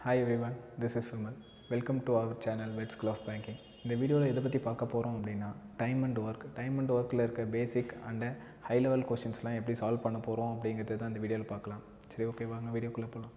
hi everyone this is Vimal welcome to our channel வெட் school of banking இந்த வீடியோவில் எதை பற்றி பார்க்க போகிறோம் அப்படின்னா time and work time and ஒர்க்கில் இருக்க பேசிக் அண்டு ஹை லெவல் கொஷின்ஸ்லாம் எப்படி சால்வ் பண்ண போகிறோம் அப்படிங்கிறது தான் இந்த வீடியோவில் பார்க்கலாம் சரி ஓகே வாங்க வீடியோக்குள்ளே போகலாம்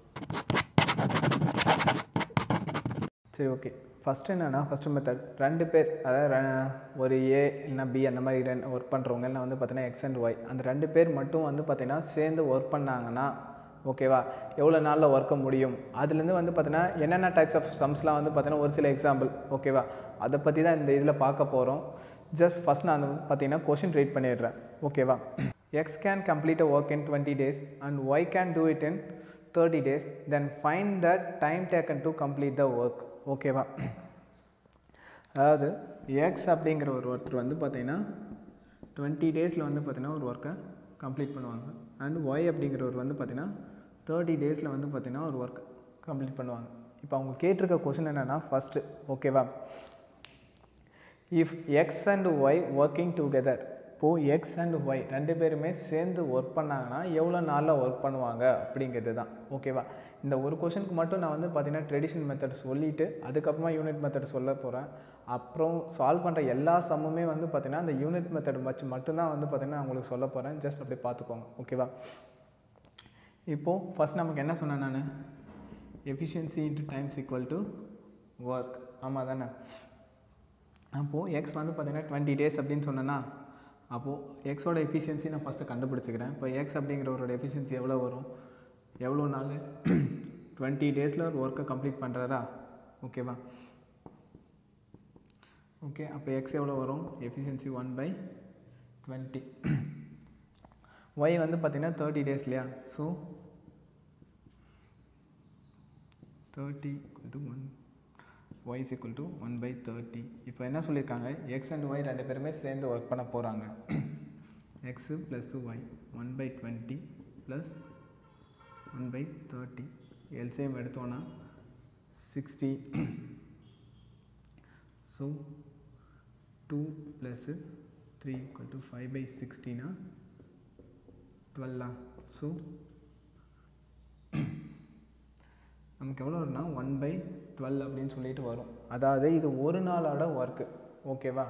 சரி ஓகே ஃபஸ்ட்டு என்னென்னா ஃபஸ்ட்டு மெத்தட் ரெண்டு பேர் அதாவது ரெ- ஒரு ஏ இல்லைனா பி அந்த மாதிரி ரெண்டு ஒர்க் பண்ணுறவங்க இல்லை வந்து பார்த்தீங்கன்னா எக்ஸ் அண்ட் ஒய் அந்த ரெண்டு பேர் மட்டும் வந்து பார்த்தீங்கன்னா சேர்ந்து ஒர்க் பண்ணாங்கன்னா ஓகேவா எவ்வளோ நாளில் ஒர்க்க முடியும் அதுலேருந்து வந்து பார்த்தீங்கன்னா என்னென்ன டைப்ஸ் ஆஃப் சம்ஸ்லாம் வந்து பார்த்தீங்கன்னா ஒரு சில எக்ஸாம்பிள் ஓகேவா அதை பற்றி தான் இந்த இதில் பார்க்க போகிறோம் ஜஸ்ட் ஃபஸ்ட் நான் வந்து பார்த்தீங்கன்னா கொஷின் ரீட் பண்ணிடுறேன் ஓகேவா X can complete a work in twenty days and Y can do it in thirty days then find the time taken to complete the work ஓகேவா அதாவது எக்ஸ் அப்படிங்கிற ஒரு ஒருத்தர் வந்து பார்த்தீங்கன்னா டுவெண்ட்டி டேஸில் வந்து பார்த்தீங்கன்னா ஒரு ஒர்க்கை கம்ப்ளீட் பண்ணுவாங்க அண்ட் ஒய் அப்படிங்கிறவர் வந்து பார்த்தீங்கன்னா தேர்ட்டி டேஸில் வந்து பார்த்தீங்கன்னா ஒரு ஒர்க் கம்ப்ளீட் பண்ணுவாங்க இப்போ அவங்க கேட்டிருக்க கொஷின் என்னென்னா ஃபஸ்ட்டு ஓகேவா if X and Y working together இப்போது எக்ஸ் அண்ட் ஒய் ரெண்டு பேருமே சேர்ந்து ஒர்க் பண்ணாங்கன்னா எவ்வளோ நாளில் ஒர்க் பண்ணுவாங்க அப்படிங்கிறது தான் ஓகேவா இந்த ஒரு கொஷனுக்கு மட்டும் நான் வந்து பார்த்தீங்கன்னா ட்ரெடிஷனல் மெத்தட் சொல்லிவிட்டு அதுக்கப்புறமா யூனிட் மெத்தட் சொல்ல போகிறேன் அப்புறம் சால்வ் பண்ணுற எல்லா சம்முமே வந்து பார்த்தீங்கன்னா அந்த யூனிட் மெத்தட் வச்சு மட்டும்தான் வந்து பார்த்தீங்கன்னா நான் உங்களுக்கு சொல்ல போகிறேன் ஜஸ்ட் அப்படியே பார்த்துக்கோங்க ஓகேவா இப்போது ஃபஸ்ட் நமக்கு என்ன சொன்னேன் நான் efficiency into times equal to work ஆமாம் தானே அப்போது எக்ஸ் வந்து பார்த்தீங்கன்னா டுவெண்ட்டி டேஸ் அப்படின்னு சொன்னேன்னா அப்போது எக்ஸோட எஃபிஷியன்சி நான் ஃபஸ்ட்டு கண்டுபிடிச்சிக்கிறேன் இப்போ எக்ஸ் அப்படிங்கிறவரோட எஃபிஷியன்சி எவ்வளோ வரும் எவ்வளோ நாள் டுவெண்ட்டி டேஸில் ஒரு ஒர்க்கை கம்ப்ளீட் பண்ணுறாரா ஓகேவா ஓகே அப்போ எக்ஸ் எவ்வளோ வரும் efficiency one by twenty Y வந்து பார்த்தீங்கன்னா தேர்ட்டி டேஸ் இல்லையா so thirty to one Y is equal to one by thirty இப்போ என்ன சொல்லியிருக்காங்க எக்ஸ் அண்ட் ஒய் ரெண்டு பேருமே சேர்ந்து ஒர்க் பண்ண போகிறாங்க X plus Y one by twenty plus one by thirty LCM எடுத்தோன்னா sixty so two plus three equal to five by சிக்ஸ்டினா டுவெல்லா ஸோ நமக்கு எவ்வளோ வரும்னா ஒன் பை டுவெல் அப்படின்னு சொல்லிட்டு வரும் அதாவது இது ஒரு நாளோட ஒர்க்கு ஓகேவா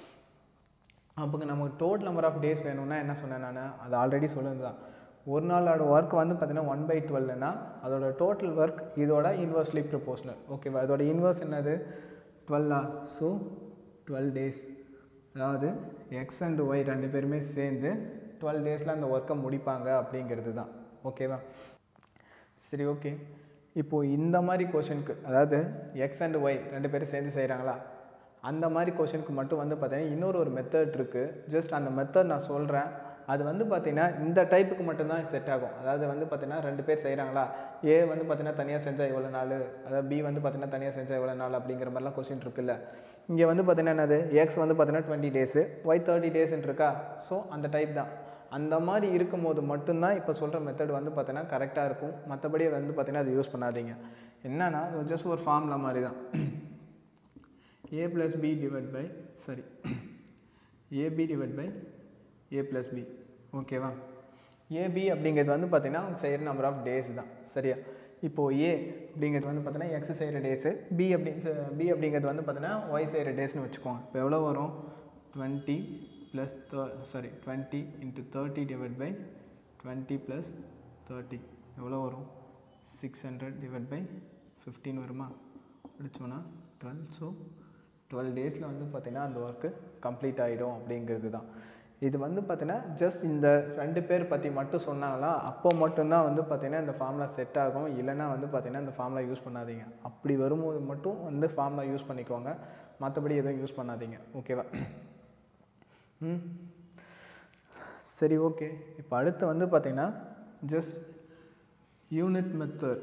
அப்போ நமக்கு டோட்டல் நம்பர் ஆஃப் டேஸ் வேணும்னா என்ன சொன்னேன் நான் அது ஆல்ரெடி சொல்லுது தான் ஒரு நாளோட ஒர்க் வந்து பார்த்தீங்கன்னா ஒன் பை டுவெல்னா அதோட டோட்டல் ஒர்க் இதோட இன்வர்ஸ்லி ப்ரொபோஷனல் ஓகேவா இதோட இன்வர்ஸ் என்னது டுவெல்லா ஸோ டுவெல் டேஸ் அதாவது எக்ஸ் அண்ட் ஒய் ரெண்டு பேருமே சேர்ந்து டுவெல் டேஸில் அந்த ஒர்க்கை முடிப்பாங்க அப்படிங்கிறது தான் ஓகேவா சரி ஓகே இப்போது இந்த மாதிரி கொஷனுக்கு அதாவது எக்ஸ் அண்ட் ஒய் ரெண்டு பேரும் சேர்ந்து செய்கிறாங்களா அந்த மாதிரி கொஷனுக்கு மட்டும் வந்து பார்த்தீங்கன்னா இன்னொரு ஒரு மெத்தட் இருக்குது ஜஸ்ட் அந்த மெத்தட் நான் சொல்கிறேன் அது வந்து பார்த்தீங்கன்னா இந்த டைப்புக்கு மட்டும்தான் செட் ஆகும் அதாவது வந்து பார்த்தீங்கன்னா ரெண்டு பேர் செய்கிறாங்களா ஏ வந்து பார்த்தீங்கன்னா தனியாக செஞ்சால் எவ்வளோ நாள் அதாவது பி வந்து பார்த்தீங்கன்னா தனியாக செஞ்சால் எவ்வளோ நாள் அப்படிங்கிற மாதிரிலாம் கொஷின் இருக்குல்ல இங்கே வந்து பார்த்தீங்கன்னா என்னது எக்ஸ் வந்து பார்த்தீங்கன்னா டுவெண்ட்டி டேஸு ஒய் தேர்ட்டி டேஸ்ன்னு இருக்கா ஸோ அந்த டைப் தான் அந்த மாதிரி இருக்கும்போது மட்டும்தான் இப்போ சொல்கிற மெத்தட் வந்து பார்த்தீங்கன்னா கரெக்டாக இருக்கும் மற்றபடி வந்து பார்த்தீங்கன்னா அது யூஸ் பண்ணாதீங்க என்னன்னா அது ஜஸ்ட் ஒரு ஃபார்முலா மாதிரி தான் A plus B divide by sorry AB divide by A plus B ஓகேவா ஏபி அப்படிங்கிறது வந்து பார்த்தீங்கன்னா அவங்க செய்கிற நம்பர் ஆஃப் டேஸ் தான் சரியா இப்போது ஏ அப்படிங்கிறது வந்து பார்த்தீங்கன்னா எக்ஸ் செய்கிற டேஸு பி அப்படி பி அப்படிங்கிறது வந்து பார்த்தீங்கன்னா ஒய் செய்கிற டேஸ்னு வச்சுக்கோங்க இப்போ எவ்வளோ வரும் twenty plus sorry twenty into thirty divide by twenty plus thirty எவ்வளோ வரும் six hundred divide by fifteen வருமா அடிச்சோன்னா டுவெல் ஸோ டுவெல் டேஸில் வந்து பார்த்திங்கன்னா அந்த ஒர்க்கு கம்ப்ளீட் ஆகிடும் அப்படிங்கிறது தான் இது வந்து பார்த்தீங்கன்னா ஜஸ்ட் இந்த ரெண்டு பேர் பற்றி மட்டும் சொன்னாங்களா அப்போ மட்டும்தான் வந்து பார்த்தீங்கன்னா இந்த ஃபார்முலா செட் ஆகும் இல்லைன்னா வந்து பார்த்தீங்கன்னா இந்த ஃபார்முலா யூஸ் பண்ணாதீங்க அப்படி வரும்போது மட்டும் வந்து ஃபார்முலா யூஸ் பண்ணிக்கோங்க மற்றபடி எதுவும் யூஸ் பண்ணாதீங்க ஓகேவா ம் சரி ஓகே இப்போ அடுத்து வந்து பார்த்தீங்கன்னா ஜஸ்ட் யூனிட் மெத்தட்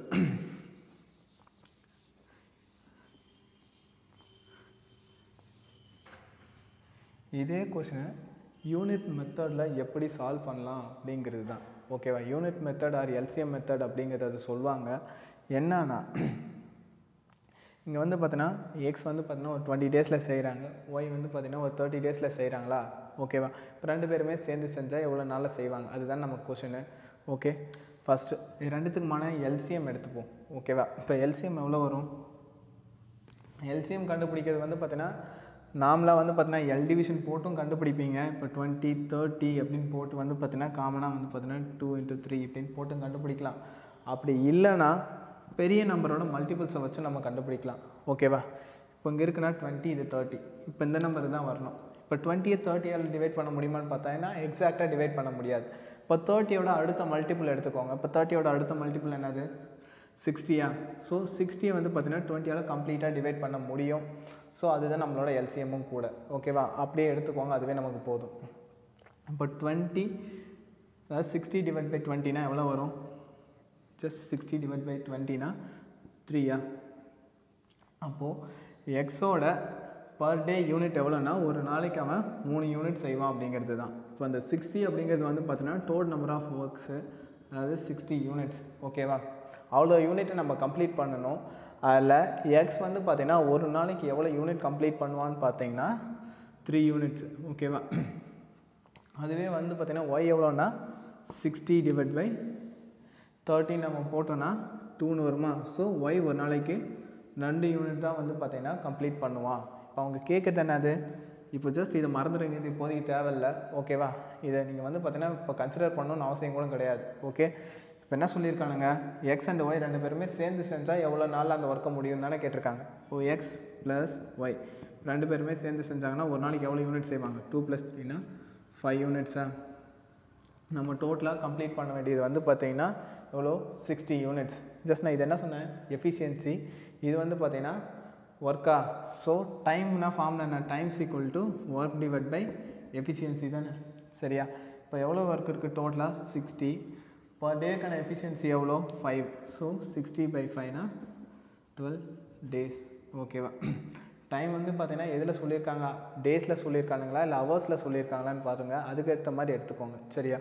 இதே கொஷினை யூனிட் மெத்தடில் எப்படி சால்வ் பண்ணலாம் அப்படிங்கிறது தான் ஓகேவா unit method or LCM method அப்படிங்கிறத சொல்லுவாங்க என்னன்னா இங்கே வந்து பார்த்தீங்கன்னா எக்ஸ் வந்து பார்த்தீங்கன்னா ஒரு டுவெண்ட்டி டேஸில் செய்கிறாங்க ஒய் வந்து பார்த்தீங்கன்னா ஒரு தேர்ட்டி டேஸில் செய்கிறாங்களா ஓகேவா இப்போ ரெண்டு பேருமே சேர்ந்து செஞ்சால் எவ்வளோ நாளில் செய்வாங்க அதுதான் நம்ம கொஷினு ஓகே ஃபஸ்ட்டு இது ரெண்டுத்துக்குமான எல்சிஎம் எடுத்துப்போம் ஓகேவா இப்போ எல்சிஎம் எவ்வளோ வரும் எல்சிஎம் கண்டுபிடிக்கிறது வந்து பார்த்தீங்கன்னா நாமளாக வந்து பார்த்தீங்கன்னா எல் டிவிஷன் போட்டும் கண்டுபிடிப்பீங்க இப்போ டுவெண்ட்டி தேர்ட்டி அப்படின்னு போட்டு வந்து பார்த்தீங்கன்னா காமனாக வந்து பார்த்தீங்கன்னா டூ இன்ட்டு த்ரீ இப்படின்னு போட்டும் கண்டுபிடிக்கலாம் அப்படி இல்லைன்னா பெரிய நம்பரோட மல்டிபிள்ஸை வச்சு நம்ம கண்டுபிடிக்கலாம் ஓகேவா இப்போ இங்கே இருக்குன்னா டுவெண்ட்டி இது தேர்ட்டி இப்போ இந்த நம்பர் தான் வரணும் இப்போ டுவெண்ட்டியை தேர்ட்டியால் டிவைட் பண்ண முடியுமான்னு பார்த்தீங்கன்னா எக்ஸாக்டாக டிவைட் பண்ண முடியாது இப்போ தேர்ட்டியோட அடுத்த மல்டிபிள் எடுத்துக்கோங்க இப்போ தேர்ட்டியோட அடுத்த மல்டிபிள் என்னது சிக்ஸ்டியா ஸோ சிக்ஸ்டியை வந்து பார்த்தீங்கன்னா டுவெண்ட்டியால் கம்ப்ளீட்டாக டிவைட் பண்ண முடியும் ஸோ அதுதான் நம்மளோட எல்சிஎம்மும் கூட ஓகேவா அப்படியே எடுத்துக்கோங்க அதுவே நமக்கு போதும் இப்போ டுவெண்ட்டி அதாவது சிக்ஸ்டி டிவைட் பை டுவெண்ட்டினா எவ்வளோ வரும் ஜஸ்ட் சிக்ஸ்டி டிவைட் பை டுவெண்ட்டினா த்ரீயா அப்போது எக்ஸோட பர் டே யூனிட் எவ்வளோனா ஒரு நாளைக்கு அவன் மூணு யூனிட் செய்வான் அப்படிங்கிறது தான் இப்போ அந்த சிக்ஸ்டி அப்படிங்கிறது வந்து பார்த்தீங்கன்னா டோட் நம்பர் ஆஃப் ஒர்க்ஸு அதாவது சிக்ஸ்டி யூனிட்ஸ் ஓகேவா அவ்வளோ யூனிட்டை நம்ம கம்ப்ளீட் பண்ணணும் அதில் எக்ஸ் வந்து பார்த்திங்கன்னா ஒரு நாளைக்கு எவ்வளோ யூனிட் கம்ப்ளீட் பண்ணுவான்னு பார்த்தீங்கன்னா த்ரீ யூனிட்ஸ் ஓகேவா அதுவே வந்து பார்த்திங்கன்னா ஒய் எவ்வளோன்னா சிக்ஸ்டி டிவைட் பை தேர்ட்டின் நம்ம போட்டோன்னா டூன்னு வருமா ஸோ ஒய் ஒரு நாளைக்கு ரெண்டு யூனிட் தான் வந்து பார்த்திங்கன்னா கம்ப்ளீட் பண்ணுவான் இப்போ அவங்க கேட்குறது என்னது இப்போ ஜஸ்ட் இதை மறந்துடுங்க இது இப்போதைக்கு தேவையில்ல ஓகேவா இதை நீங்கள் வந்து பார்த்தீங்கன்னா இப்போ கன்சிடர் பண்ணணும்னு அவசியம் கூட கிடையாது ஓகே இப்போ என்ன சொல்லியிருக்கானுங்க எக்ஸ் அண்ட் ஒய் ரெண்டு பேருமே சேர்ந்து செஞ்சால் எவ்வளோ நாளில் அந்த ஒர்க்கை முடியும் தானே கேட்டிருக்காங்க ஓ எக்ஸ் ப்ளஸ் ஒய் ரெண்டு பேருமே சேர்ந்து செஞ்சாங்கன்னா ஒரு நாளைக்கு எவ்வளோ யூனிட் செய்வாங்க டூ ப்ளஸ் த்ரீனா ஃபைவ் யூனிட்ஸா நம்ம டோட்டலாக கம்ப்ளீட் பண்ண வேண்டியது வந்து பார்த்தீங்கன்னா எவ்வளோ சிக்ஸ்டி யூனிட்ஸ் ஜஸ்ட் நான் இது என்ன சொன்னேன் எஃபிஷியன்சி இது வந்து பார்த்தீங்கன்னா ஒர்க்கா ஸோ டைம்னா ஃபார்ம்ல என்ன times equal to work divide by efficiency தானே சரியா இப்போ எவ்வளோ ஒர்க் இருக்குது டோட்டலாக சிக்ஸ்டி பர் டேக்கான எஃபிஷியன்சி எவ்வளோ ஃபைவ் ஸோ சிக்ஸ்டி பை ஃபைவ்னா டுவெல் டேஸ் ஓகேவா டைம் வந்து பார்த்தீங்கன்னா எதில் சொல்லியிருக்காங்க டேஸில் சொல்லியிருக்கானுங்களா இல்லை ஹவர்ஸில் சொல்லியிருக்காங்களான்னு பாருங்கள் அதுக்கு ஏற்ற மாதிரி எடுத்துக்கோங்க சரியா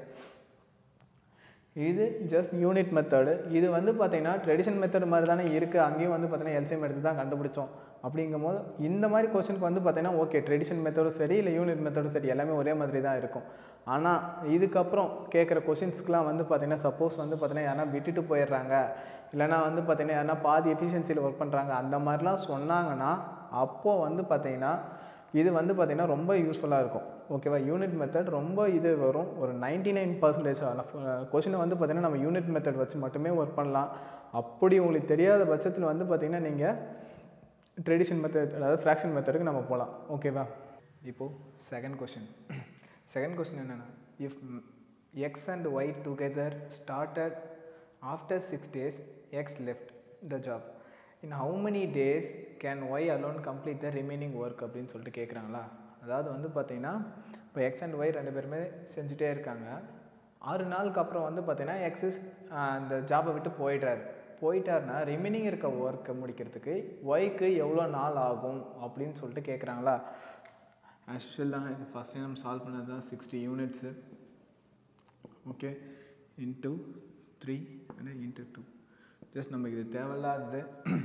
இது ஜஸ்ட் யூனிட் மெத்தடு இது வந்து பார்த்தீங்கன்னா ட்ரெடிஷன் மெத்தட் மாதிரி தானே இருக்குது அங்கேயும் வந்து பார்த்தீங்கன்னா எல்சிஎம் எடுத்து தான் கண்டுபிடிச்சோம் அப்படிங்கும்போது இந்த மாதிரி கொஸ்டினுக்கு வந்து பார்த்தீங்கன்னா ஓகே ட்ரெடிஷன் மெத்தடும் சரி இல்லை யூனிட் மெத்தடும் சரி எல்லாமே ஒரே மாதிரி தான் இருக்கும் ஆனால் இதுக்கப்புறம் கேட்குற கொஷின்ஸ்க்குலாம் வந்து பார்த்தீங்கன்னா சப்போஸ் வந்து பார்த்தீங்கன்னா யாரா விட்டுட்டு போயிடுறாங்க இல்லைனா வந்து பார்த்தீங்கன்னா யாரா பாதி எஃபிஷியன்சியில் ஒர்க் பண்ணுறாங்க அந்த மாதிரிலாம் சொன்னாங்கன்னா அப்போது வந்து பார்த்தீங்கன்னா இது வந்து பார்த்திங்கன்னா ரொம்ப யூஸ்ஃபுல்லாக இருக்கும் ஓகேவா யூனிட் மெத்தட் ரொம்ப இது வரும் ஒரு நைன்டி நைன் பர்சன்டேஜ் கொஷினை வந்து பார்த்திங்கன்னா நம்ம யூனிட் மெத்தட் வச்சு மட்டுமே ஒர்க் பண்ணலாம் அப்படி உங்களுக்கு தெரியாத பட்சத்தில் வந்து பார்த்திங்கன்னா நீங்கள் ட்ரெடிஷன் மெத்தட் அதாவது ஃப்ராக்ஷன் மெத்தடுக்கு நம்ம போகலாம் ஓகேவா இப்போது செகண்ட் கொஷின் செகண்ட் கொஷின் என்னென்னா if X and Y together started after six days X left the job in how many days can Y alone complete the remaining work அப்படின்னு சொல்லிட்டு கேட்குறாங்களா அதாவது வந்து பார்த்தீங்கன்னா இப்போ எக்ஸ் அண்ட் ஒய் ரெண்டு பேருமே செஞ்சுட்டே இருக்காங்க ஆறு நாளுக்கு அப்புறம் வந்து பார்த்தீங்கன்னா எக்ஸ் அந்த ஜாபை விட்டு போயிடுறாரு போயிட்டாருன்னா ரிமைனிங் இருக்க ஒர்க்கை முடிக்கிறதுக்கு ஒய்க்கு எவ்வளோ நாள் ஆகும் அப்படின்னு சொல்லிட்டு கேட்குறாங்களா ஆக்சுவல் தான் இது ஃபஸ்ட் டைம் நம்ம சால்வ் பண்ணது தான் sixty units okay into three into two just நமக்கு இது தேவையில்லாதது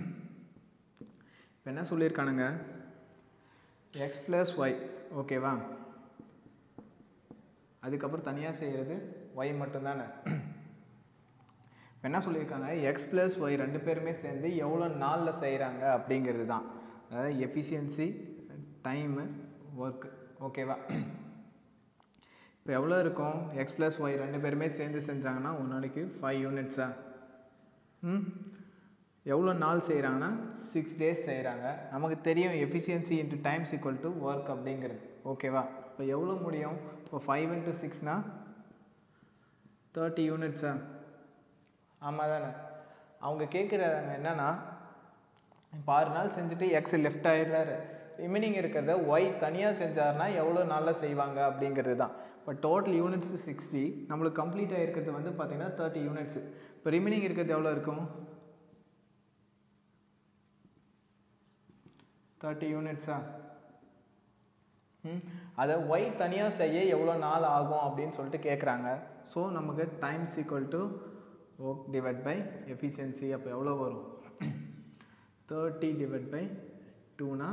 இப்போ என்ன சொல்லியிருக்கானுங்க எக்ஸ் ப்ளஸ் ஒய் ஓகேவா அதுக்கப்புறம் தனியாக செய்கிறது ஒய் மட்டும்தானே இப்போ என்ன சொல்லியிருக்காங்க எக்ஸ் ப்ளஸ் ஒய் ரெண்டு பேருமே சேர்ந்து எவ்வளோ நாளில் செய்கிறாங்க அப்படிங்கிறது தான் அதாவது எஃபிஷியன்சி டைமு ஒர்க்கு ஓகேவா இப்போ எவ்வளோ இருக்கும் எக்ஸ் ப்ளஸ் ஒய் ரெண்டு பேருமே சேர்ந்து செஞ்சாங்கன்னா ஒரு நாளைக்கு ஃபைவ் யூனிட்ஸா ம் எவ்வளோ நாள் செய்கிறாங்கன்னா சிக்ஸ் டேஸ் செய்கிறாங்க நமக்கு தெரியும் efficiency into times equal to work அப்படிங்கிறது ஓகேவா இப்போ எவ்வளோ முடியும் இப்போ ஃபைவ் இன்ட்டு சிக்ஸ்னால் தேர்ட்டி யூனிட்ஸா ஆமாம் தானே அவங்க கேட்குறாங்க என்னென்னா இப்போ ஆறு நாள் செஞ்சுட்டு எக்ஸ் லெஃப்ட் ஆகிடுறாரு ரிமைனிங் இருக்கிறத ஒய் தனியாக செஞ்சாருன்னா எவ்வளோ நாளில் செய்வாங்க அப்படிங்கிறது தான் இப்போ டோட்டல் யூனிட்ஸ் சிக்ஸ்டி நம்மளுக்கு கம்ப்ளீட் ஆகிருக்கிறது வந்து பார்த்திங்கன்னா தேர்ட்டி யூனிட்ஸு இப்போ ரிமைனிங் இருக்கிறது எவ்வளோ இருக்கும் தேர்ட்டி யூனிட்ஸா ம் அதை ஒய் தனியாக செய்ய எவ்வளோ நாள் ஆகும் அப்படின்னு சொல்லிட்டு கேட்குறாங்க ஸோ நமக்கு times equal to work divide by efficiency அப்போ எவ்வளோ வரும் தேர்ட்டி டிவைட் பை டூனா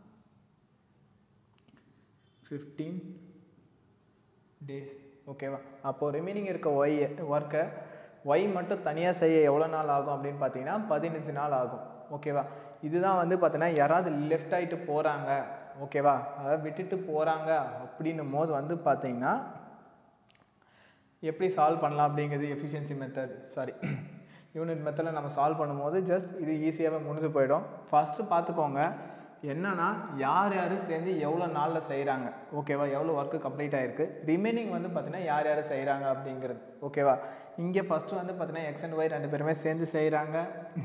ஃபிஃப்டீன் டேஸ் ஓகேவா அப்போது ரிமைனிங் இருக்க ஒய் ஒர்க்கை ஒய் மட்டும் தனியாக செய்ய எவ்வளோ நாள் ஆகும் அப்படின்னு பார்த்தீங்கன்னா பதினஞ்சு நாள் ஆகும் ஓகேவா இதுதான் வந்து பார்த்தீங்கன்னா யாராவது லெஃப்ட் ஆகிட்டு போகிறாங்க ஓகேவா அதாவது விட்டுட்டு போகிறாங்க அப்படின்னும் போது வந்து பார்த்தீங்கன்னா எப்படி சால்வ் பண்ணலாம் அப்படிங்கிறது எஃபிஷியன்சி மெத்தட் சாரி யூனிட் மெத்தடில் நம்ம சால்வ் பண்ணும்போது ஜஸ்ட் இது ஈஸியாகவே முடிஞ்சு போயிடும் ஃபஸ்ட்டு பார்த்துக்கோங்க என்னன்னா யார் யார் சேர்ந்து எவ்வளோ நாளில் செய்கிறாங்க ஓகேவா எவ்வளோ ஒர்க்கு கம்ப்ளீட் ஆகிருக்கு ரிமைனிங் வந்து பார்த்தீங்கன்னா யார் யார் செய்கிறாங்க அப்படிங்கிறது ஓகேவா இங்கே ஃபஸ்ட்டு வந்து பார்த்தீங்கன்னா எக்ஸ் அண்ட் ஒய் ரெண்டு பேருமே சேர்ந்து செய்கிறாங்க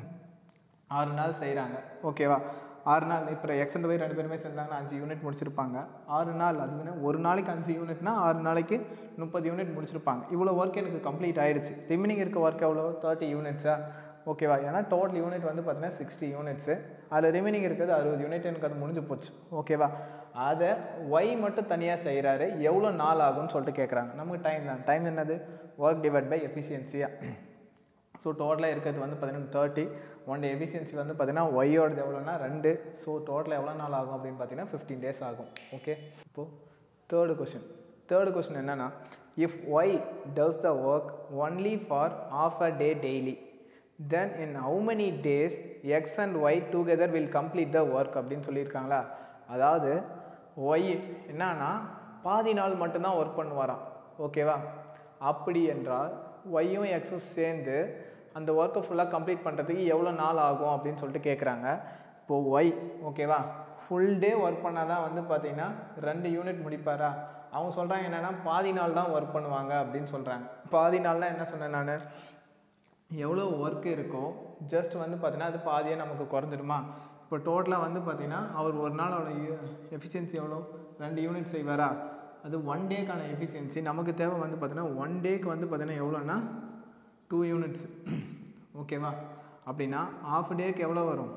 ஆறு நாள் செய்கிறாங்க ஓகேவா ஆறு நாள் இப்போ எக்ஸ் அண்ட் ஒய் ரெண்டு பேருமே சேர்ந்தாங்கன்னா அஞ்சு யூனிட் முடிச்சிருப்பாங்க ஆறு நாள் அதுக்குன்னு ஒரு நாளைக்கு அஞ்சு யூனிட்னா ஆறு நாளைக்கு முப்பது யூனிட் முடிச்சிருப்பாங்க இவ்வளோ ஒர்க் எனக்கு கம்ப்ளீட் ஆயிடுச்சு ரிமைனிங் இருக்க ஒர்க் எவ்வளோ தேர்ட்டி யூனிட்ஸா ஓகேவா ஏன்னா டோட்டல் யூனிட் வந்து பார்த்தீங்கன்னா சிக்ஸ்டி யூனிட்ஸு அதில் ரிமைனிங் இருக்கிறது அறுபது யூனிட் எனக்கு அது முடிஞ்சு போச்சு ஓகேவா அதை ஒய் மட்டும் தனியாக செய்கிறாரு எவ்வளோ நாள் ஆகும்னு சொல்லிட்டு கேட்குறாங்க நமக்கு டைம் தான் டைம் என்னது ஒர்க் டிவைட் பை எஃபிஷியன்சியாக ஸோ டோட்டலாக இருக்கிறது வந்து பார்த்தீங்கன்னா தேர்ட்டி ஒன் டே எஃபிஷியன்சி வந்து பார்த்தீங்கன்னா ஒய்யோடது எவ்வளோனா ரெண்டு ஸோ டோட்டலாக எவ்வளோ நாள் ஆகும் அப்படின்னு பார்த்தீங்கன்னா ஃபிஃப்டீன் டேஸ் ஆகும் ஓகே இப்போது தேர்டு கொஷின் தேர்டு கொஷின் என்னென்னா if Y does the work only for half a day daily then in how many days X and Y together will complete the work அப்படின்னு சொல்லியிருக்காங்களா அதாவது Y என்னன்னா பாதி நாள் மட்டும்தான் ஒர்க் பண்ணுவாராம் ஓகேவா அப்படி என்றால் ஒய்யும் எக்ஸும் சேர்ந்து அந்த ஒர்க்கை ஃபுல்லாக கம்ப்ளீட் பண்ணுறதுக்கு எவ்வளோ நாள் ஆகும் அப்படின்னு சொல்லிட்டு கேட்குறாங்க இப்போது ஒய் ஓகேவா ஃபுல் டே ஒர்க் பண்ணால் தான் வந்து பார்த்தீங்கன்னா ரெண்டு யூனிட் முடிப்பாரா அவங்க சொல்கிறாங்க என்னென்னா பாதி நாள் தான் ஒர்க் பண்ணுவாங்க அப்படின்னு சொல்கிறாங்க பாதி நாள்னா என்ன சொன்னேன் நான் எவ்வளோ ஒர்க் இருக்கோ ஜஸ்ட் வந்து பார்த்தீங்கன்னா அது பாதியாக நமக்கு குறைஞ்சிடுமா இப்போ டோட்டலாக வந்து பார்த்தீங்கன்னா அவர் ஒரு நாளோட எஃபிஷியன்சி எவ்வளோ ரெண்டு யூனிட் செய்வாரா அது ஒன் டேக்கான எஃபிஷியன்சி நமக்கு தேவை வந்து பார்த்தீங்கன்னா ஒன் டேக்கு வந்து பார்த்தீங்கன்னா எவ்வளோன்னா டூ யூனிட்ஸ் ஓகேவா அப்படின்னா ஆஃப் டேக்கு எவ்வளோ வரும்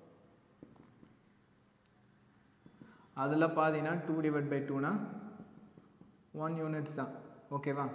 அதில் பாதினா டூ டிவைட் பை டூனா ஒன் யூனிட்ஸ் தான் ஓகேவா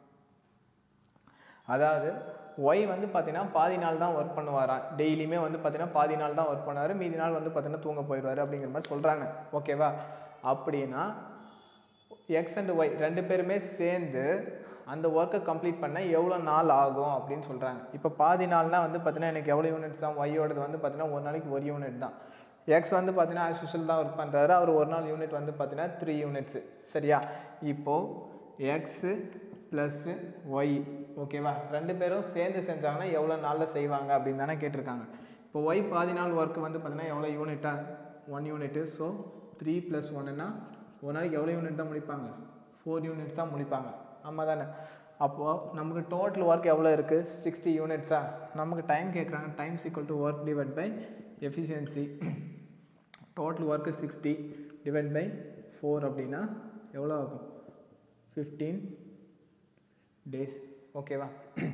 அதாவது ஒய் வந்து பார்த்தீங்கன்னா பாதி நாள் தான் ஒர்க் பண்ணுவாராம் டெய்லியுமே வந்து பார்த்தீங்கன்னா பாதி நாள் தான் ஒர்க் பண்ணுவார் மீதி நாள் வந்து பார்த்தீங்கன்னா தூங்க போயிடுவார் அப்படிங்கிற மாதிரி சொல்கிறாங்க ஓகேவா அப்படின்னா எக்ஸ் அண்ட் ஒய் ரெண்டு பேருமே சேர்ந்து அந்த ஒர்க்கை கம்ப்ளீட் பண்ண எவ்வளோ நாள் ஆகும் அப்படின்னு சொல்கிறாங்க இப்போ பாதி நாள்னா வந்து பார்த்தீங்கன்னா எனக்கு எவ்வளோ யூனிட்ஸ் தான் ஒய்யோடது வந்து பார்த்தீங்கன்னா ஒரு நாளைக்கு ஒரு யூனிட் தான் எக்ஸ் வந்து பார்த்தீங்கன்னா ஆஸ் யூஷுவல் தான் ஒர்க் பண்ணுறாரு அவர் ஒரு நாள் யூனிட் வந்து பார்த்தீங்கன்னா த்ரீ யூனிட்ஸு சரியா இப்போது எக்ஸு ப்ளஸ்ஸு ஒய் ஓகேவா ரெண்டு பேரும் சேர்ந்து செஞ்சாங்கன்னா எவ்வளோ நாளில் செய்வாங்க அப்படின்னு தானே கேட்டிருக்காங்க இப்போ ஒய் பாதி நாள் ஒர்க்கு வந்து பார்த்தீங்கன்னா எவ்வளோ யூனிட்டா one unit so three plus ஒன்னுன்னா ஒரு நாளைக்கு எவ்வளோ யூனிட் தான் முடிப்பாங்க ஃபோர் யூனிட்ஸ் தான் முடிப்பாங்க ஆமாம் தானே அப்போது நமக்கு டோட்டல் ஒர்க் எவ்வளோ இருக்குது சிக்ஸ்டி யூனிட்ஸா நமக்கு டைம் கேட்குறாங்க time equal to work divide by efficiency total work sixty divide by four அப்படின்னா எவ்வளோ ஆகும் ஃபிஃப்டீன் டேஸ் ஓகேவா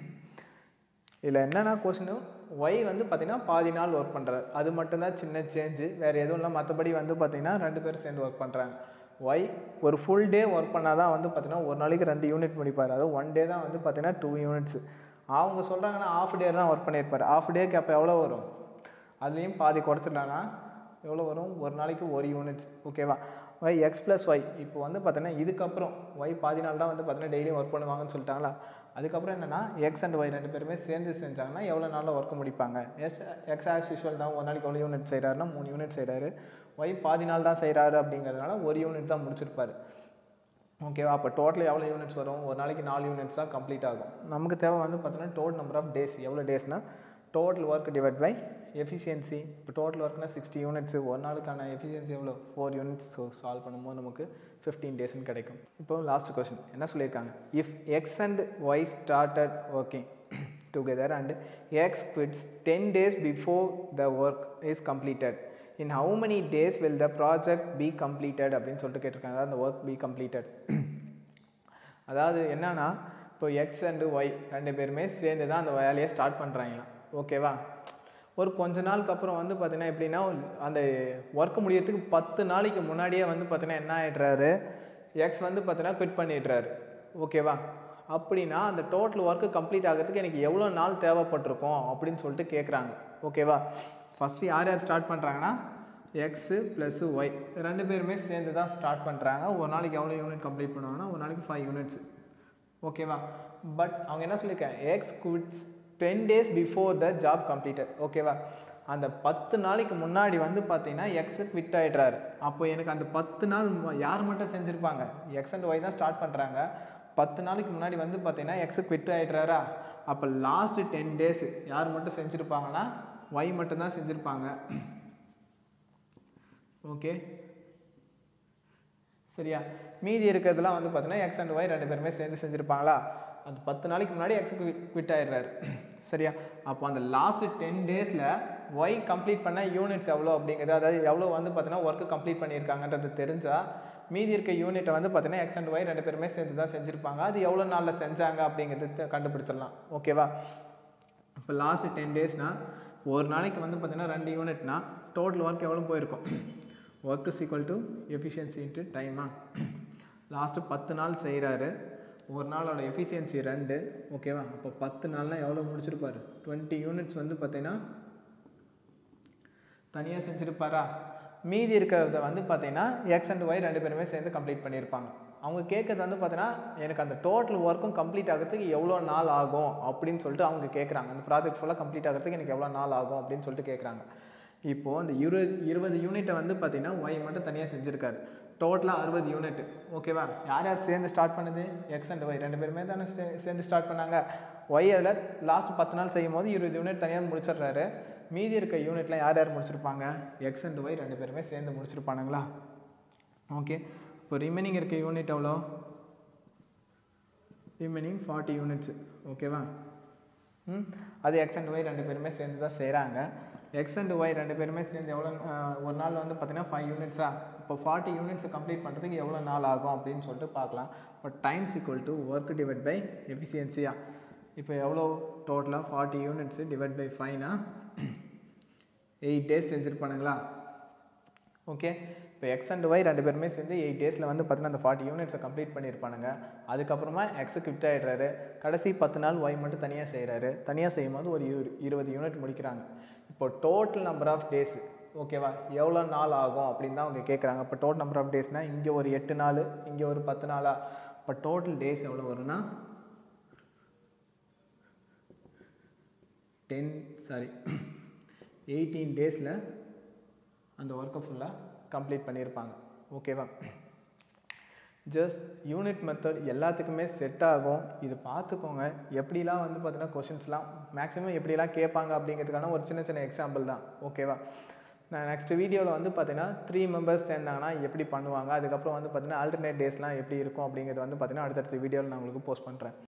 இதில் என்னென்னா கொஷினு ஒய் வந்து பார்த்திங்கன்னா பாதி நாள் ஒர்க் பண்ணுறாரு அது மட்டும்தான் சின்ன சேஞ்சு வேறு எதுவும் இல்லை மற்றபடி வந்து பார்த்திங்கன்னா ரெண்டு பேரும் சேர்ந்து ஒர்க் பண்ணுறாங்க ஒய் ஒரு ஃபுல் டே ஒர்க் பண்ணால் தான் வந்து பார்த்திங்கன்னா ஒரு நாளைக்கு ரெண்டு யூனிட் முடிப்பார் அதாவது ஒன் டே தான் வந்து பார்த்திங்கன்னா டூ யூனிட்ஸ் அவங்க சொல்கிறாங்கன்னா ஆஃப் டே தான் ஒர்க் பண்ணியிருப்பார் ஆஃப் டேக்கு அப்போ எவ்வளோ வரும் அதுலேயும் பாதி குறைச்சிட்டாங்கன்னா எவ்வளோ வரும் ஒரு நாளைக்கு ஒரு யூனிட்ஸ் ஓகேவா ஒய் எக்ஸ் ப்ளஸ் ஒய் இப்போ வந்து பார்த்தீங்கன்னா இதுக்கப்புறம் ஒய் பாதி நாள் தான் வந்து பார்த்தீங்கன்னா டெய்லியும் ஒர்க் பண்ணுவாங்கன்னு சொல்லிட்டாங்களா அதுக்கப்புறம் என்னென்னா எக்ஸ் அண்ட் ஒய் ரெண்டு பேருமே சேர்ந்து செஞ்சாங்கன்னா எவ்வளோ நாளில் ஒர்க் முடிப்பாங்க எஸ் எக்ஸ் ஆஸ் யூஷுவல் தான் ஒரு நாளைக்கு எவ்வளோ யூனிட் செய்கிறாருன்னா மூணு யூனிட் செய்கிறாரு ஒய் பாதி நாள் தான் செய்கிறாரு அப்படிங்கிறதுனால ஒரு யூனிட் தான் முடிச்சிருப்பாரு ஓகேவா அப்போ டோட்டல் எவ்வளோ யூனிட்ஸ் வரும் ஒரு நாளைக்கு நாலு யூனிட்ஸ் தான் கம்ப்ளீட் ஆகும் நமக்கு தேவை வந்து பார்த்தீங்கன்னா டோட்டல் நம்பர் ஆஃப் டேஸ் எவ்வளோ டேஸ்னால் total work divide by efficiency இப்போ டோட்டல் ஒர்க்னா சிக்ஸ்டி யூனிட்ஸு ஒரு நாளுக்கான எஃபிஷியன்சி எவ்வளோ ஃபோர் யூனிட்ஸ் ஸோ சால்வ் பண்ணும்போது நமக்கு ஃபிஃப்டீன் டேஸ்னு கிடைக்கும் இப்போ லாஸ்ட் கொஸ்டின் என்ன சொல்லியிருக்காங்க if X and Y started working together and X quits ten days before the work is completed in how many days will the project be completed அப்படின்னு சொல்லிட்டு கேட்டிருக்காங்க அதாவது அந்த ஒர்க் பி கம்ப்ளீட்டட் அதாவது என்னன்னா இப்போ எக்ஸ் அண்டு ஒய் ரெண்டு பேருமே சேர்ந்து தான் அந்த வேலையை ஸ்டார்ட் பண்ணுறாங்களாம் ஓகேவா ஒரு கொஞ்ச நாளுக்கு அப்புறம் வந்து பார்த்தீங்கன்னா எப்படின்னா அந்த ஒர்க் முடியறதுக்கு பத்து நாளைக்கு முன்னாடியே வந்து பார்த்தீங்கன்னா என்ன ஆகிடுறாரு எக்ஸ் வந்து பார்த்தீங்கன்னா குவிட் பண்ணிடுறாரு ஓகேவா அப்படின்னா அந்த டோட்டல் ஒர்க்கு கம்ப்ளீட் ஆகிறதுக்கு எனக்கு எவ்வளோ நாள் தேவைப்பட்டிருக்கும் அப்படின்னு சொல்லிட்டு கேட்குறாங்க ஓகேவா ஃபஸ்ட்டு யார் யார் ஸ்டார்ட் பண்ணுறாங்கன்னா எக்ஸு ப்ளஸ்ஸு ஒய் ரெண்டு பேருமே சேர்ந்து தான் ஸ்டார்ட் பண்ணுறாங்க ஒரு நாளைக்கு எவ்வளோ யூனிட் கம்ப்ளீட் பண்ணுவாங்கன்னா ஒரு நாளைக்கு ஃபைவ் யூனிட்ஸ் ஓகேவா பட் அவங்க என்ன சொல்லியிருக்காங்க X quits ten days before the job completed ஓகேவா அந்த பத்து நாளைக்கு முன்னாடி வந்து பார்த்தீங்கன்னா எக்ஸு குவிட் ஆகிடுறாரு அப்போ எனக்கு அந்த பத்து நாள் ம- யார் மட்டும் செஞ்சுருப்பாங்க எக்ஸ் அண்ட் ஒய் தான் ஸ்டார்ட் பண்ணுறாங்க பத்து நாளைக்கு முன்னாடி வந்து பார்த்தீங்கன்னா எக்ஸு குவிட் ஆகிடுறாரா அப்போ லாஸ்ட்டு டென் டேஸ் யார் மட்டும் செஞ்சுருப்பாங்கன்னா ஒய் மட்டும்தான் செஞ்சுருப்பாங்க ஓகே சரியா மீதி இருக்கிறதுலாம் வந்து பார்த்தீங்கன்னா எக்ஸ் அண்ட் ஒய் ரெண்டு பேருமே சேர்ந்து செஞ்சுருப்பாங்களா அது பத்து நாளைக்கு முன்னாடி எக்ஸ் குவிட் ஆயிடுறாரு சரியா அப்போ அந்த லாஸ்ட் டென் டேஸில் ஒய் கம்ப்ளீட் பண்ண யூனிட்ஸ் எவ்வளோ அப்படிங்கிறது அதாவது எவ்வளோ வந்து பார்த்தீங்கன்னா ஒர்க்கு கம்ப்ளீட் பண்ணியிருக்காங்கன்றது தெரிஞ்சால் மீதி இருக்க யூனிட்டை வந்து பார்த்தீங்கன்னா எக்ஸ் அண்ட் ஒய் ரெண்டு பேருமே சேர்ந்து தான் செஞ்சுருப்பாங்க அது எவ்வளோ நாளில் செஞ்சாங்க அப்படிங்கிறது தெ- கண்டுபிடிச்சிடலாம் ஓகேவா இப்போ லாஸ்ட் டென் டேஸ்னால் ஒரு நாளைக்கு வந்து பார்த்தீங்கன்னா ரெண்டு யூனிட்னா டோட்டல் ஒர்க் எவ்வளோ போயிருக்கும் work is equal to efficiency into டைமா லாஸ்ட்டு பத்து நாள் செய்கிறாரு ஒரு நாளோட எஃபிஷியன்சி ரெண்டு ஓகேவா அப்போ பத்து நாள்னால் எவ்வளோ முடிச்சிருப்பாரு டுவெண்ட்டி யூனிட்ஸ் வந்து பார்த்தீங்கன்னா தனியாக செஞ்சுருப்பாரா மீதி இருக்கிறத வந்து பார்த்தீங்கன்னா எக்ஸ் அண்ட் ஒய் ரெண்டு பேருமே சேர்ந்து கம்ப்ளீட் பண்ணியிருப்பாங்க அவங்க கேட்கறது வந்து பார்த்தீங்கன்னா எனக்கு அந்த டோட்டல் ஒர்க்கும் கம்ப்ளீட் ஆகிறதுக்கு எவ்வளோ நாள் ஆகும் அப்படின்னு சொல்லிட்டு அவங்க கேட்குறாங்க அந்த ப்ராஜெக்ட் ஃபுல்லாக கம்ப்ளீட் ஆகிறதுக்கு எனக்கு எவ்வளோ நாள் ஆகும் அப்படின்னு சொல்லிட்டு கேட்குறாங்க இப்போது அந்த இருபது இருபது யூனிட்டை வந்து பார்த்தீங்கன்னா ஒய் மட்டும் தனியாக செஞ்சுருக்காரு டோட்டலாக அறுபது யூனிட் ஓகேவா யார் யார் சேர்ந்து ஸ்டார்ட் பண்ணுது எக்ஸ் அண்ட் ஒய் ரெண்டு பேருமே தானே ஸ்டே- சேர்ந்து ஸ்டார்ட் பண்ணாங்க ஒய் அதில் லாஸ்ட் பத்து நாள் செய்யும் போது இருபது யூனிட் தனியாக முடிச்சிடுறாரு மீதி இருக்க யூனிட்லாம் யார் யார் முடிச்சிருப்பாங்க எக்ஸ் அண்ட் ஒய் ரெண்டு பேருமே சேர்ந்து முடிச்சிருப்பானுங்களா ஓகே இப்போ ரிமைனிங் இருக்க யூனிட் எவ்வளோ ரிமைனிங் ஃபார்ட்டி யூனிட்ஸ் ஓகேவா ம் அது எக்ஸ் அண்ட் ஒய் ரெண்டு பேருமே சேர்ந்து தான் செய்கிறாங்க எக்ஸ் அண்ட் ஒய் ரெண்டு பேருமே சேர்ந்து எவ்வளோ அஹ், ஒரு நாள் வந்து பார்த்தீங்கன்னா ஃபைவ் யூனிட்ஸா இப்போ ஃபார்ட்டி யூனிட்ஸை கம்ப்ளீட் பண்ணுறதுக்கு எவ்வளோ நாள் ஆகும் அப்படின்னு சொல்லிட்டு பார்க்கலாம் இப்போ times equal to work divide by எஃபிஷியன்சியா இப்போ எவ்வளோ டோட்டலாக ஃபார்ட்டி யூனிட்ஸு டிவைட் பை ஃபைவ்னா எயிட் டேஸ் செஞ்சுருப்பானுங்களா ஓகே இப்போ எக்ஸ் அண்ட் ஒய் ரெண்டு பேருமே சேர்ந்து எயிட் டேஸில் வந்து பார்த்தீங்கன்னா அந்த ஃபார்ட்டி யூனிட்ஸை கம்ப்ளீட் பண்ணியிருப்பானுங்க அதுக்கப்புறமா எக்ஸு கிஃப்ட் ஆகிடுறாரு கடைசி பத்து நாள் ஒய் மட்டும் தனியாக செய்கிறாரு தனியாக செய்யும் போது ஒரு இரு இருபது யூனிட் முடிக்கிறாங்க இப்போ டோட்டல் நம்பர் ஆஃப் டேஸ் ஓகேவா எவ்வளோ நாள் ஆகும் அப்படின்னு தான் அவங்க கேட்குறாங்க இப்போ டோட்டல் நம்பர் ஆஃப் டேஸ்னால் இங்கே ஒரு எட்டு நாள் இங்கே ஒரு பத்து நாளா இப்போ டோட்டல் டேஸ் எவ்வளோ வரும்னா டென் சாரி எயிட்டீன் டேஸில் அந்த ஒர்க்கை ஃபுல்லாக கம்ப்ளீட் பண்ணியிருப்பாங்க ஓகேவா ஜஸ்ட் யூனிட் மெத்தட் எல்லாத்துக்குமே செட் ஆகும் இது பார்த்துக்கோங்க எப்படிலாம் வந்து பார்த்தீங்கன்னா கொஷின்ஸ்லாம் மேக்ஸிமம் எப்படிலாம் கேட்பாங்க அப்படிங்கிறதுக்கான ஒரு சின்ன சின்ன எக்ஸாம்பிள் தான் ஓகேவா நான் நெக்ஸ்ட் வீடியோவில் வந்து பார்த்தீங்கன்னா த்ரீ மெம்பர்ஸ் சேர்ந்தாங்கன்னா எப்படி பண்ணுவாங்க அதுக்கப்புறம் வந்து பார்த்தீங்கன்னா ஆல்டர்னேட் டேஸ்லாம் எப்படி இருக்கும் அப்படிங்கிறது வந்து பார்த்தீங்கன்னா அடுத்தடுத்த வீடியோவில் நான் உங்களுக்கு போஸ்ட் பண்ணுறேன்